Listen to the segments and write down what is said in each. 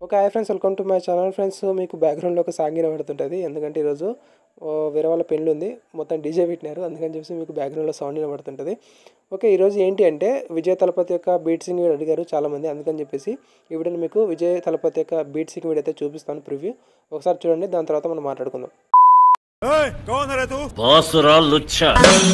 okay hi friends welcome to my channel friends మీకు బ్యాక్గ్రౌండ్లో ఒక సాంగ్ వినబడుతుంటుంది ఎందుకంటే ఈరోజు ఓ, వేరే వాళ్ళ పెళ్ళి ఉంది మొత్తం డీజే పెట్టినారు అందుకని చెప్పేసి మీకు బ్యాక్గ్రౌండ్లో సౌండ్ వినబడుతుంటుంది ఓకే ఈరోజు ఏంటి అంటే విజయ్ తలపతి యొక్క బీట్ సింగ్ వీడియో అడిగారు చాలామంది అందుకని చెప్పేసి ఈ వీడియోలో మీకు విజయ్ తలపతి యొక్క బీట్ సింగ్ వీడియో అయితే చూపిస్తాను ప్రివ్యూ ఒకసారి చూడండి దాని తర్వాత మనం మాట్లాడుకుందాం ओए, कौन है रे तू బాసురా లుచ్చా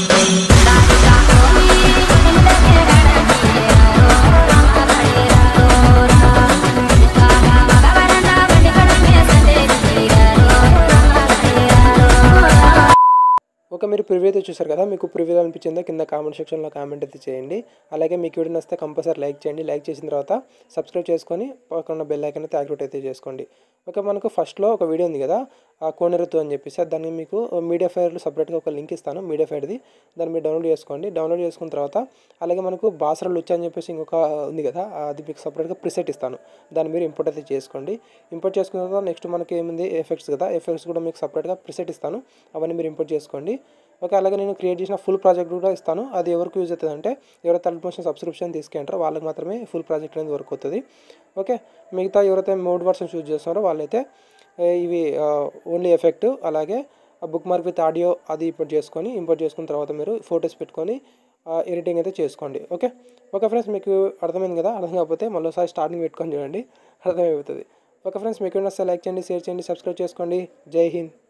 ఓకే మీరు ప్రివ్యూ అయితే చూసారు కదా మీకు ప్రివ్యూ అనిపించిందో కింద కామెంట్ సెక్షన్లో కామెంట్ అయితే చేయండి అలాగే మీకు వీడియో నచ్చితే కంపల్సరీ లైక్ చేయండి లైక్ చేసిన తర్వాత సబ్స్క్రైబ్ చేసుకొని పక్కన బెల్ ఐకన్ అయితే యాక్టివేట్ అయితే చేసుకోండి ఓకే మనకు ఫస్ట్లో ఒక వీడియో ఉంది కదా ఆ కోనెరుతు అని చెప్పేసి దాన్ని మీకు మీడియా ఫైర్లు సపరేట్గా ఒక లింక్ ఇస్తాను మీడియా ఫైర్ది దాన్ని మీరు డౌన్లోడ్ చేసుకోండి డౌన్లోడ్ చేసుకున్న తర్వాత అలాగే మనకు బాసర లుచ్చ అని చెప్పేసి ఇంకొక ఉంది కదా అది మీకు సపరేట్గా ప్రిసెట్ ఇస్తాను దాన్ని మీరు ఇంపోర్ట్ అయితే చేసుకోండి ఇంపోర్ట్ చేసుకున్న తర్వాత నెక్స్ట్ మనకి ఏముంది ఎఫెక్ట్స్ కదా ఎఫెక్ట్స్ కూడా మీకు సపరేట్గా ప్రిసెట్ ఇస్తాను అవన్నీ మీరు ఇంపోర్ట్ చేసుకోండి ఓకే అలాగే నేను క్రియేట్ చేసిన ఫుల్ ప్రాజెక్ట్ కూడా ఇస్తాను అది ఎవరికి యూజ్ అవుతుంది అంటే ఎవరైతే థర్డ్ మోషన్ సబ్స్క్రిప్షన్ తీసుకుంటారో వాళ్ళకి మాత్రమే ఫుల్ ప్రాజెక్ట్ అనేది వర్క్ అవుతుంది ఓకే మిగతా ఎవరైతే మోడ్ వర్షన్ యూజ్ చేస్తున్నారో వాళ్ళైతే ఏ, ఇవి ఓన్లీ ఎఫెక్ట్ అలాగే బుక్ మార్క్ విత్ ఆడియో అది ఇంపోర్ట్ చేసుకొని ఇంపోర్ట్ చేసుకున్న తర్వాత మీరు ఫొటోస్ పెట్టుకొని ఎడిటింగ్ అయితే చేసుకోండి ఓకే ఓకే ఫ్రెండ్స్ మీకు అర్థమైంది కదా అర్థం కాకపోతే మళ్ళీ ఒకసారి స్టార్టింగ్ పెట్టుకొని చూడండి అర్థమైపోతుంది ఓకే ఫ్రెండ్స్ మీకు నచ్చితే లైక్ చేయండి షేర్ చేయండి సబ్స్క్రైబ్ చేసుకోండి జై హింద్